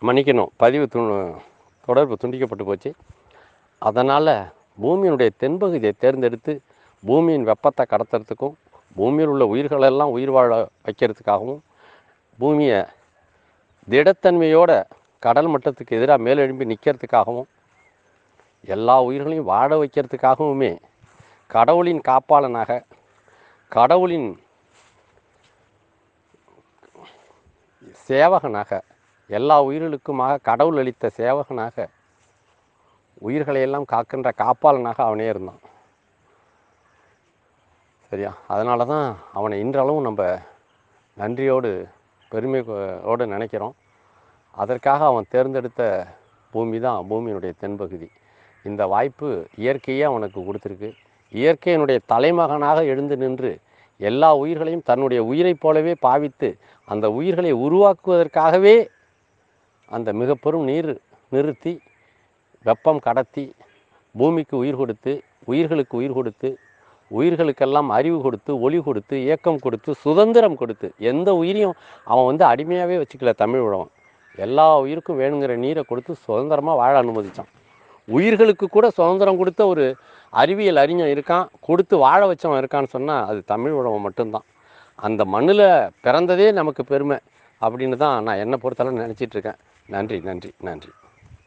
மன்னிக்கணும் பதிவு து தொடர்பு துண்டிக்கப்பட்டு போச்சு அதனால் பூமியினுடைய தென்பகுதியை தேர்ந்தெடுத்து பூமியின் வெப்பத்தை கடத்துறதுக்கும் பூமியில் உள்ள உயிர்களெல்லாம் உயிர் வாழ வைக்கிறதுக்காகவும் பூமியை திடத்தன்மையோட கடல் மட்டத்துக்கு எதிராக மேலெழும்பி நிற்கிறதுக்காகவும் எல்லா உயிர்களையும் வாழ வைக்கிறதுக்காகவுமே கடவுளின் காப்பாளனாக கடவுளின் சேவகனாக எல்லா உயிர்களுக்குமாக கடவுள் அளித்த சேவகனாக உயிர்களையெல்லாம் காக்கின்ற காப்பாளனாக அவனே இருந்தான் சரியா அதனால தான் அவனை இன்றளவும் நம்ம நன்றியோடு பெருமையோடு நினைக்கிறோம் அதற்காக அவன் தேர்ந்தெடுத்த பூமி தான் பூமியினுடைய தென்பகுதி இந்த வாய்ப்பு இயற்கையே அவனுக்கு கொடுத்துருக்கு இயற்கையினுடைய தலைமகனாக எழுந்து நின்று எல்லா உயிர்களையும் தன்னுடைய உயிரைப் போலவே பாவித்து அந்த உயிர்களை உருவாக்குவதற்காகவே அந்த மிக பெரும் நீர் நிறுத்தி வெப்பம் கடத்தி பூமிக்கு உயிர் கொடுத்து உயிர்களுக்கு உயிர் கொடுத்து உயிர்களுக்கெல்லாம் அறிவு கொடுத்து ஒளி கொடுத்து இயக்கம் கொடுத்து சுதந்திரம் கொடுத்து எந்த உயிரையும் அவன் வந்து அடிமையாகவே வச்சுக்கல தமிழ் உழவன் எல்லா உயிருக்கும் வேணுங்கிற நீரை கொடுத்து சுதந்திரமாக வாழ அனுமதிச்சான் உயிர்களுக்கு கூட சுதந்திரம் கொடுத்த ஒரு அறிவியல் அறிஞன் இருக்கான் கொடுத்து வாழ வச்சவன் இருக்கான்னு சொன்னால் அது தமிழ் உழவன் மட்டும்தான் அந்த மண்ணில் பிறந்ததே நமக்கு பெருமை அப்படின்னு தான் நான் என்னை பொறுத்தளவு நினச்சிட்டு இருக்கேன் நன்றி நன்றி நன்றி